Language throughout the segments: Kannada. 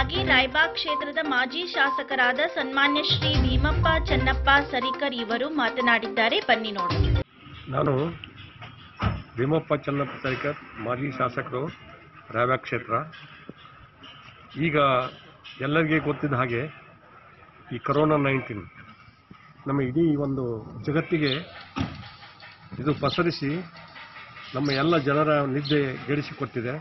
ವಿಚಾರವಾಗಿ ರಾಯಬಾಗ್ ಕ್ಷೇತ್ರದ ಮಾಜಿ ಶಾಸಕರಾದ ಸನ್ಮಾನ್ಯ ಶ್ರೀ ಭೀಮಪ್ಪ ಚನ್ನಪ್ಪ ಸರಿಕರ್ ಇವರು ಮಾತನಾಡಿದ್ದಾರೆ ಬನ್ನಿ ನೋಡೋಣ ನಾನು ಭೀಮಪ್ಪ ಚನ್ನಪ್ಪ ಸರಿಕರ್ ಮಾಜಿ ಶಾಸಕರು ರಾಯಬಾಗ್ ಕ್ಷೇತ್ರ ಈಗ ಎಲ್ಲರಿಗೆ ಗೊತ್ತಿದ್ದ ಹಾಗೆ ಈ ಕರೋನಾ ನೈನ್ಟೀನ್ ನಮ್ಮ ಇಡೀ ಒಂದು ಜಗತ್ತಿಗೆ ಇದು ಪಸರಿಸಿ ನಮ್ಮ ಎಲ್ಲ ಜನರ ನಿದ್ದೆ ಗೆಡಿಸಿಕೊಟ್ಟಿದೆ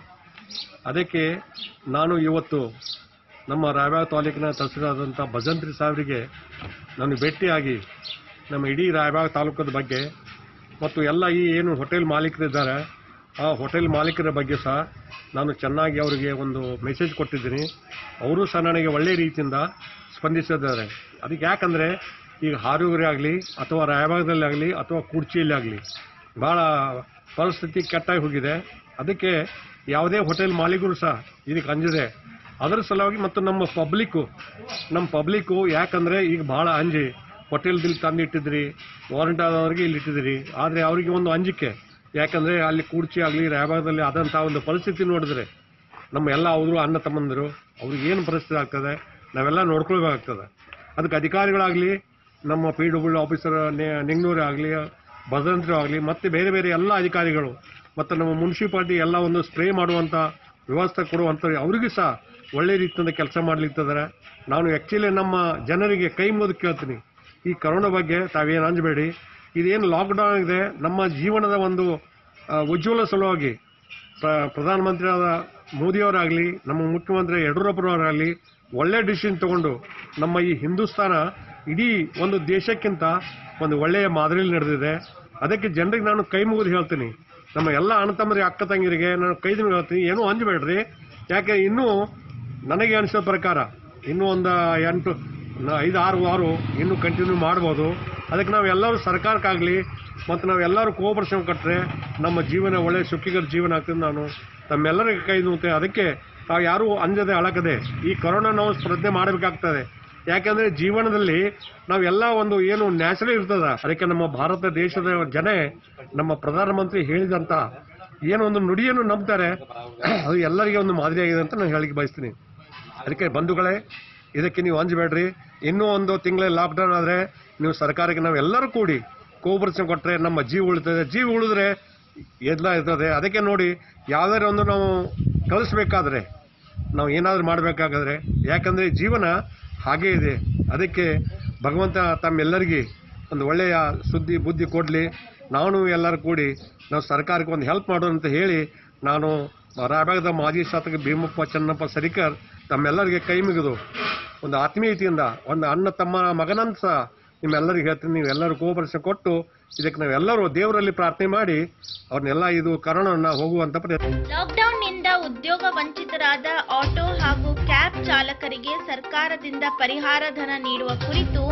ಅದಕ್ಕೆ ನಾನು ಇವತ್ತು ನಮ್ಮ ರಾಯಬಾಗ್ ತಾಲೂಕಿನ ತಹಸೀಲ್ದಾರಾದಂಥ ಭಜಂತ್ರಿ ಸಾಹೇಬರಿಗೆ ನಾನು ಭೇಟಿಯಾಗಿ ನಮ್ಮ ಇಡೀ ರಾಯಬಾಗ್ ತಾಲೂಕದ ಬಗ್ಗೆ ಮತ್ತು ಎಲ್ಲ ಈ ಏನು ಹೋಟೆಲ್ ಮಾಲೀಕರಿದ್ದಾರೆ ಆ ಹೋಟೆಲ್ ಮಾಲೀಕರ ಬಗ್ಗೆ ಸಹ ನಾನು ಚೆನ್ನಾಗಿ ಅವರಿಗೆ ಒಂದು ಮೆಸೇಜ್ ಕೊಟ್ಟಿದ್ದೀನಿ ಅವರು ಸಹ ನನಗೆ ಒಳ್ಳೆಯ ರೀತಿಯಿಂದ ಸ್ಪಂದಿಸಿದ್ದಾರೆ ಅದಕ್ಕೆ ಯಾಕಂದರೆ ಈಗ ಹಾರೂರಿ ಆಗಲಿ ಅಥವಾ ರಾಯಬಾಗದಲ್ಲಿ ಆಗಲಿ ಅಥವಾ ಕುರ್ಚಿಯಲ್ಲಿ ಆಗಲಿ ಭಾಳ ಪರಿಸ್ಥಿತಿ ಕೆಟ್ಟಾಗಿ ಹೋಗಿದೆ ಅದಕ್ಕೆ ಯಾವುದೇ ಹೋಟೆಲ್ ಮಾಲೀಕರು ಸಹ ಇದಕ್ಕೆ ಅಂಜಿದೆ ಅದರ ಸಲುವಾಗಿ ಮತ್ತು ನಮ್ಮ ಪಬ್ಲಿಕ್ಕು ನಮ್ಮ ಪಬ್ಲಿಕ್ಕು ಯಾಕಂದರೆ ಈಗ ಭಾಳ ಅಂಜಿ ಹೋಟೆಲ್ ಬಿಲ್ ತಂದು ಇಟ್ಟಿದ್ರಿ ವಾರಂಟ್ ಆದವ್ರಿಗೆ ಇಲ್ಲಿ ಇಟ್ಟಿದ್ರಿ ಆದರೆ ಅವರಿಗೆ ಒಂದು ಅಂಜಿಕೆ ಯಾಕಂದರೆ ಅಲ್ಲಿ ಕೂಡ್ಚಿ ಆಗಲಿ ರಾಯಬಾಗದಲ್ಲಿ ಆದಂಥ ಒಂದು ಪರಿಸ್ಥಿತಿ ನೋಡಿದ್ರೆ ನಮ್ಮ ಎಲ್ಲ ಅವರು ಅಣ್ಣ ತಮ್ಮಂದಿರು ಅವ್ರಿಗೆ ಏನು ಪರಿಸ್ಥಿತಿ ಆಗ್ತದೆ ನಾವೆಲ್ಲ ನೋಡ್ಕೊಳ್ಬೇಕಾಗ್ತದೆ ಅದಕ್ಕೆ ಅಧಿಕಾರಿಗಳಾಗಲಿ ನಮ್ಮ ಪಿ ಡಬ್ಲ್ಯೂ ಆಫೀಸರ್ ನಿಂಗ್ನೂರೇ ಆಗಲಿ ಭದ್ರಂತ್ರು ಆಗಲಿ ಮತ್ತು ಬೇರೆ ಬೇರೆ ಎಲ್ಲ ಅಧಿಕಾರಿಗಳು ಮತ್ತು ನಮ್ಮ ಮುನ್ಸಿಪಾಲ್ಟಿ ಎಲ್ಲ ಒಂದು ಸ್ಪ್ರೇ ಮಾಡುವಂಥ ವ್ಯವಸ್ಥೆ ಕೊಡುವಂಥ ಅವರಿಗೂ ಸಹ ಒಳ್ಳೆ ರೀತಿಯಿಂದ ಕೆಲಸ ಮಾಡ್ಲಿಕ್ಕಿದ್ದಾರೆ ನಾನು ಆ್ಯಕ್ಚುಲಿ ನಮ್ಮ ಜನರಿಗೆ ಕೈ ಮುಗಿದು ಕೇಳ್ತೀನಿ ಈ ಕರೋನಾ ಬಗ್ಗೆ ತಾವೇನು ಅಂಜಬೇಡಿ ಇದೇನು ಲಾಕ್ಡೌನ್ ಇದೆ ನಮ್ಮ ಜೀವನದ ಒಂದು ಆ, ಉಜ್ವಲ ಸಲುವಾಗಿ ಪ್ರ- ಪ್ರಧಾನಮಂತ್ರಿಯಾದ ಮೋದಿಯವರಾಗಲಿ ನಮ್ಮ ಮುಖ್ಯಮಂತ್ರಿ ಯಡಿಯೂರಪ್ಪರವರಾಗಲಿ ಒಳ್ಳೆ ಡಿಸಿಷನ್ ತಗೊಂಡು ನಮ್ಮ ಈ ಹಿಂದೂಸ್ತಾನ ಇಡೀ ಒಂದು ದೇಶಕ್ಕಿಂತ ಒಂದು ಒಳ್ಳೆಯ ಮಾದರಿಯಲ್ಲಿ ನಡೆದಿದೆ ಅದಕ್ಕೆ ಜನರಿಗೆ ನಾನು ಕೈ ಮುಗಿದು ಹೇಳ್ತೀನಿ ನಮ್ಮ ಎಲ್ಲ ಅಣ್ಣ ತಮ್ಮರಿಗೆ ಅಕ್ಕ ತಂಗಿರಿಗೆ ನಾನು ಕೈ ಮುಗಿದು ಹೇಳ್ತೀನಿ ಏನೂ ಅಂಜಬೇಡ್ರಿ ಯಾಕೆ ಇನ್ನೂ ನನಗೆ ಅನಿಸೋ ಪ್ರಕಾರ ಇನ್ನೂ ಒಂದು ಎಂಟು ನ- ಐದು ಆರು ವಾರ ಇನ್ನೂ ಕಂಟಿನ್ಯೂ ಮಾಡ್ಬೋದು ಅದಕ್ಕೆ ನಾವು ಎಲ್ಲರೂ ಸರ್ಕಾರಕ್ಕಾಗಲಿ ಮತ್ತು ನಾವೆಲ್ಲರೂ ಕೋಪರೇಷನ್ ಕೊಟ್ಟರೆ ನಮ್ಮ ಜೀವನ ಒಳ್ಳೆ ಸುಖಿಗರ ಜೀವನ ಆಗ್ತದೆ ನಾನು ತಮ್ಮೆಲ್ಲರಿಗೆ ಕೈ ನೂತೆ ಅದಕ್ಕೆ ನಾವು ಯಾರೂ ಅಂಜದೆ ಅಳಕದೆ ಈ ಕೊರೋನಾ ನಾವು ಸ್ಪರ್ಧೆ ಮಾಡಬೇಕಾಗ್ತದೆ ಯಾಕಂದರೆ ಜೀವನದಲ್ಲಿ ನಾವೆಲ್ಲ ಒಂದು ಏನು ನ್ಯಾಚುರಲ್ ಇರ್ತದ ಅದಕ್ಕೆ ನಮ್ಮ ಭಾರತ ದೇಶದ ಜನ ನಮ್ಮ ಪ್ರಧಾನಮಂತ್ರಿ ಹೇಳಿದಂಥ ಏನು ಒಂದು ನುಡಿಯನ್ನು ನಂಬ್ತಾರೆ ಅದು ಎಲ್ಲರಿಗೆ ಒಂದು ಮಾದರಿಯಾಗಿದೆ ಅಂತ ನಾನು ಹೇಳಿಕೆ ಬಯಸ್ತೀನಿ ಅದಕ್ಕೆ ಬಂಧುಗಳೇ ಇದಕ್ಕೆ ನೀವು ಅಂಜಬೇಡ್ರಿ ಇನ್ನೂ ಒಂದು ತಿಂಗಳ ಲಾಕ್ಡೌನ್ ಆದರೆ ನೀವು ಸರ್ಕಾರಕ್ಕೆ ನಾವೆಲ್ಲರೂ ಕೂಡಿ ಕೋಪರೇಷನ್ ಕೊಟ್ಟರೆ ನಮ್ಮ ಜೀವ ಉಳಿತದೆ ಜೀವ ಉಳಿದ್ರೆ ಎಲ್ಲ ಇರ್ತದೆ ಅದಕ್ಕೆ ನೋಡಿ ಯಾವುದಾದ್ರು ಒಂದು ನಾವು ಕಳಿಸ್ಬೇಕಾದ್ರೆ ನಾವು ಏನಾದರೂ ಮಾಡಬೇಕಾದ್ರೆ ಯಾಕಂದರೆ ಜೀವನ ಹಾಗೇ ಇದೆ ಅದಕ್ಕೆ ಭಗವಂತ ತಮ್ಮೆಲ್ಲರಿಗೆ ಒಂದು ಒಳ್ಳೆಯ ಸುದ್ದಿ ಬುದ್ಧಿ ಕೊಡಲಿ ನಾನು ಎಲ್ಲರೂ ಕೂಡಿ ನಾವು ಸರ್ಕಾರಕ್ಕೆ ಒಂದು ಹೆಲ್ಪ್ ಮಾಡೋಣ ಅಂತ ಹೇಳಿ ನಾನು ರಾಯಬಾಗದ ಮಾಜಿ ಶಾಸಕ ಭೀಮಪ್ಪ ಚನ್ನಪ್ಪ ಸರಿಕರ್ ತಮ್ಮೆಲ್ಲರಿಗೆ ಕೈ ಮುಗಿದು ಒಂದು ಆತ್ಮೀಯತೆಯಿಂದ ಒಂದು ಅಣ್ಣ ತಮ್ಮ ಮಗನಂತ ಸಹ ನಿಮ್ಮೆಲ್ಲರಿಗೆ ಹೇಳ್ತೀನಿ ನೀವೆಲ್ಲರೂ ಕೋಪರೇಷನ್ ಕೊಟ್ಟು ಇದಕ್ಕೆ ನಾವೆಲ್ಲರೂ ದೇವರಲ್ಲಿ ಪ್ರಾರ್ಥನೆ ಮಾಡಿ ಅವ್ರನ್ನೆಲ್ಲ ಇದು ಕರೋನಾ ಹೋಗುವಂತ ಪ್ರಯತ್ನ ಲಾಕ್ಡೌನ್ನಿಂದ ಉದ್ಯೋಗ ವಂಚಿತರಾದ ಆಟೋ ಹಾಗೂ ಕ್ಯಾಬ್ ಚಾಲಕರಿಗೆ ಸರ್ಕಾರದಿಂದ ಪರಿಹಾರ ಧನ ನೀಡುವ ಕುರಿತು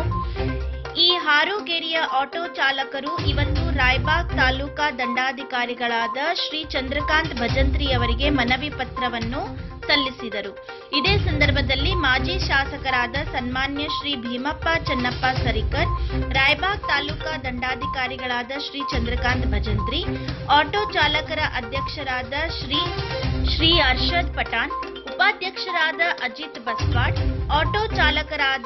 ಈ ಹಾರೂಗೇರಿಯ ಆಟೋ ಚಾಲಕರು ಇವತ್ತು ರಾಯಬಾಗ್ ತಾಲೂಕಾ ದಂಡಾಧಿಕಾರಿಗಳಾದ ಶ್ರೀ ಚಂದ್ರಕಾಂತ್ ಭಜಂತ್ರಿ ಅವರಿಗೆ ಮನವಿ ಪತ್ರವನ್ನು ಸಲ್ಲಿಸಿದರು ಇದೇ ಸಂದರ್ಭದಲ್ಲಿ ಮಾಜಿ ಶಾಸಕರಾದ ಸನ್ಮಾನ್ಯ ಶ್ರೀ ಭೀಮಪ್ಪ ಚನ್ನಪ್ಪ ಸರಿಕರ್ ರಾಯಬಾಗ್ ತಾಲೂಕಾ ದಂಡಾಧಿಕಾರಿಗಳಾದ ಶ್ರೀ ಚಂದ್ರಕಾಂತ್ ಭಜಂತ್ರಿ ಆಟೋ ಚಾಲಕರ ಅಧ್ಯಕ್ಷರಾದ ಶ್ರೀ ಶ್ರೀ ಅರ್ಷದ್ ಪಠಾಣ್ ಉಪಾಧ್ಯಕ್ಷರಾದ ಅಜಿತ್ ಬಸ್ವಾಡ್ ಆಟೋ ಚಾಲಕರಾದ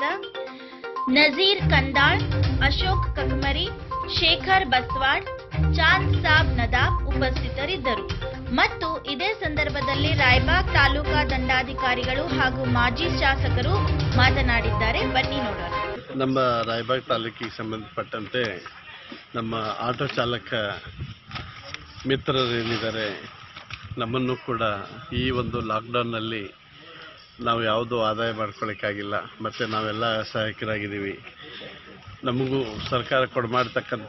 ನಜೀರ್ ಕಂದಾಳ್ ಅಶೋಕ್ ಕಕ್ಮರಿ ಶೇಖರ್ ಬಸ್ವಾಡ್ ಚಾಂದ್ ಸಾಬ್ ನದಾಬ್ ಉಪಸ್ಥಿತರಿದ್ದರು ಮತ್ತು ಇದೇ ಸಂದರ್ಭದಲ್ಲಿ ರಾಯಬಾಗ್ ತಾಲೂಕಾ ದಂಡಾಧಿಕಾರಿಗಳು ಹಾಗೂ ಮಾಜಿ ಶಾಸಕರು ಮಾತನಾಡಿದ್ದಾರೆ ಬನ್ನಿ ನೋಡೋಣ ನಮ್ಮ ರಾಯಬಾಗ್ ತಾಲೂಕಿಗೆ ಸಂಬಂಧಪಟ್ಟಂತೆ ನಮ್ಮ ಆಟೋ ಚಾಲಕ ಮಿತ್ರರೇನಿದ್ದಾರೆ ನಮ್ಮನ್ನು ಕೂಡ ಈ ಒಂದು ಲಾಕ್ಡೌನ್ನಲ್ಲಿ ನಾವು ಯಾವುದೂ ಆದಾಯ ಮಾಡ್ಕೊಳ್ಳೋಕ್ಕಾಗಿಲ್ಲ ಮತ್ತು ನಾವೆಲ್ಲ ಸಹಾಯಕರಾಗಿದ್ದೀವಿ ನಮಗೂ ಸರ್ಕಾರ ಕೊಡಮಾಡ್ತಕ್ಕಂಥ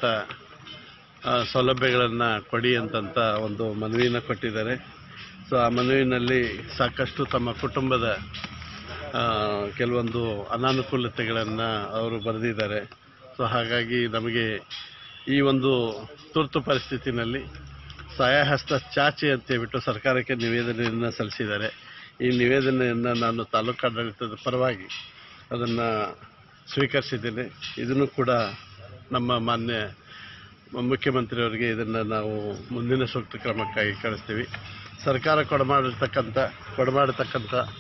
ಸೌಲಭ್ಯಗಳನ್ನು ಕೊಡಿ ಅಂತಂತ ಒಂದು ಮನವಿನ ಕೊಟ್ಟಿದ್ದಾರೆ ಸೊ ಆ ಮನವಿನಲ್ಲಿ ಸಾಕಷ್ಟು ತಮ್ಮ ಕುಟುಂಬದ ಆ, ಕೆಲವೊಂದು ಅನಾನುಕೂಲತೆಗಳನ್ನು ಅವರು ಬರೆದಿದ್ದಾರೆ ಸೊ ಹಾಗಾಗಿ ನಮಗೆ ಈ ಒಂದು ತುರ್ತು ಪರಿಸ್ಥಿತಿನಲ್ಲಿ ಸಹಾಯಹಸ್ತ ಚಾಚಿ ಅಂತೇಳ್ಬಿಟ್ಟು ಸರ್ಕಾರಕ್ಕೆ ನಿವೇದನೆಯನ್ನು ಸಲ್ಲಿಸಿದ್ದಾರೆ ಈ ನಿವೇದನೆಯನ್ನು ನಾನು ತಾಲೂಕಾಡಳಿತದ ಪರವಾಗಿ ಅದನ್ನು ಸ್ವೀಕರಿಸಿದ್ದೇನೆ ಇದನ್ನು ಕೂಡ ನಮ್ಮ ಮಾನ್ಯ ಮುಖ್ಯಮಂತ್ರಿಯವರಿಗೆ ಇದನ್ನು ನಾವು ಮುಂದಿನ ಸೂಕ್ತ ಕ್ರಮಕ್ಕಾಗಿ ಕಳಿಸ್ತೀವಿ ಸರ್ಕಾರ ಕೊಡಮಾಡಿರ್ತಕ್ಕಂಥ ಕೊಡಮಾಡತಕ್ಕಂಥ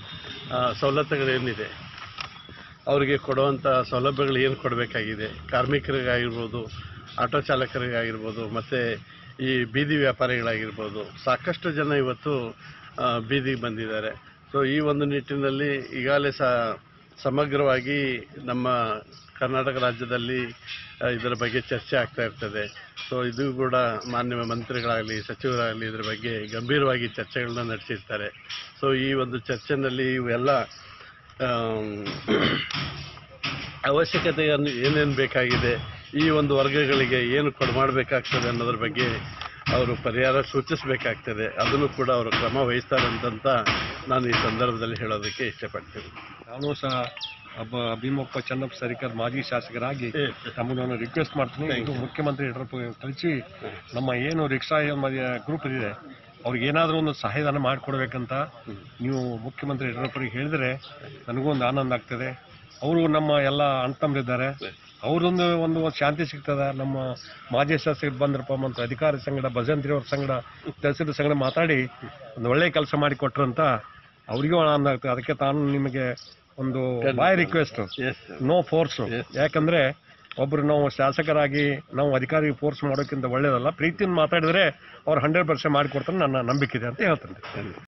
ಆ, ಸವಲತ್ತುಗಳೇನಿದೆ ಅವರಿಗೆ ಕೊಡುವಂಥ ಸೌಲಭ್ಯಗಳು ಏನು ಕೊಡಬೇಕಾಗಿದೆ ಕಾರ್ಮಿಕರಿಗಾಗಿರ್ಬೋದು ಆಟೋ ಚಾಲಕರಿಗಾಗಿರ್ಬೋದು ಮತ್ತು ಈ ಬೀದಿ ವ್ಯಾಪಾರಿಗಳಾಗಿರ್ಬೋದು ಸಾಕಷ್ಟು ಜನ ಇವತ್ತು ಆ, ಬೀದಿಗೆ ಬಂದಿದ್ದಾರೆ ಸೊ ಈ ಒಂದು ನಿಟ್ಟಿನಲ್ಲಿ ಈಗಾಗಲೇ ಸ ಸಮಗ್ರವಾಗಿ ನಮ್ಮ ಕರ್ನಾಟಕ ರಾಜ್ಯದಲ್ಲಿ ಆ, ಇದರ ಬಗ್ಗೆ ಚರ್ಚೆ ಆಗ್ತಾ ಇರ್ತದೆ ಸೊ ಇದು ಕೂಡ ಮಾನ್ಯ ಮಂತ್ರಿಗಳಾಗಲಿ ಸಚಿವರಾಗಲಿ ಇದರ ಬಗ್ಗೆ ಗಂಭೀರವಾಗಿ ಚರ್ಚೆಗಳನ್ನ ನಡೆಸಿರ್ತಾರೆ ಸೊ ಈ ಒಂದು ಚರ್ಚೆನಲ್ಲಿ ಇವೆಲ್ಲ ಆಮ್, ಅವಶ್ಯಕತೆಯನ್ನು ಏನೇನು ಬೇಕಾಗಿದೆ ಈ ಒಂದು ವರ್ಗಗಳಿಗೆ ಏನು ಕೊಡು ಮಾಡಬೇಕಾಗ್ತದೆ ಅನ್ನೋದ್ರ ಬಗ್ಗೆ ಅವರು ಪರಿಹಾರ ಸೂಚಿಸಬೇಕಾಗ್ತದೆ ಅದನ್ನು ಕೂಡ ಅವರು ಕ್ರಮ ವಹಿಸ್ತಾರೆ ಅಂತಂತ ನಾನು ಈ ಸಂದರ್ಭದಲ್ಲಿ ಹೇಳೋದಕ್ಕೆ ಇಷ್ಟಪಡ್ತೀನಿ ನಾನು ಸಹ ಒಬ್ಬ ಭೀಮಪ್ಪ ಚನ್ನಪ್ಪ ಸರಿಕರ್ ಮಾಜಿ ಶಾಸಕರಾಗಿ ತಮಗೆ ನಾನು ರಿಕ್ವೆಸ್ಟ್ ಮಾಡ್ತೀನಿ ಇದು ಮುಖ್ಯಮಂತ್ರಿ ಯಡಿಯೂರಪ್ಪ ಕಳಿಸಿ ನಮ್ಮ ಏನು ರಿಕ್ಷಾ ಗ್ರೂಪ್ ಇದೆ ಅವ್ರಿಗೆ ಏನಾದರೂ ಒಂದು ಸಹಾಯಧನ ಮಾಡಿಕೊಡ್ಬೇಕಂತ ನೀವು ಮುಖ್ಯಮಂತ್ರಿ ಯಡಿಯೂರಪ್ಪರಿಗೆ ಹೇಳಿದರೆ ನನಗೂ ಒಂದು ಆನಂದ ಆಗ್ತದೆ ಅವರು ನಮ್ಮ ಎಲ್ಲ ಅಣ್ತಮ್ಮರಿದ್ದಾರೆ ಅವ್ರದೊಂದು ಒಂದು ಶಾಂತಿ ಸಿಗ್ತದೆ ನಮ್ಮ ಮಾಜಿ ಶಾಸಕರು ಬಂದ್ರಪ್ಪ ಮತ್ತು ಅಧಿಕಾರಿ ಸಂಗಡ ಭಜಂತ್ರಿ ಅವ್ರ ಸಂಗಡ ತಹಸೀಲ್ ಸಂಗಡ ಮಾತಾಡಿ ಒಂದು ಒಳ್ಳೆ ಕೆಲಸ ಮಾಡಿ ಕೊಟ್ರಂತ ಅವರಿಗೂ ಆನಂದ ಆಗ್ತದೆ ಅದಕ್ಕೆ ತಾನು ನಿಮಗೆ ಒಂದು by request is no force ಯಾಕಂದ್ರೆ ಒಬ್ರು ನಾವು ಶಾಸಕರಾಗಿ ನಾವು ಅಧಿಕಾರಿ ಫೋರ್ಸ್ ಮಾಡೋಕ್ಕಿಂತ ಒಳ್ಳೇದಲ್ಲ ಪ್ರೀತಿಯಿಂದ ಮಾತಾಡಿದ್ರೆ ಅವ್ರು ಹಂಡ್ರೆಡ್ ಪರ್ಸೆಂಟ್ ಮಾಡಿಕೊಡ್ತಾರೆ ನನ್ನ ನಂಬಿಕೆ ಇದೆ ಅಂತ ಹೇಳ್ತೇನೆ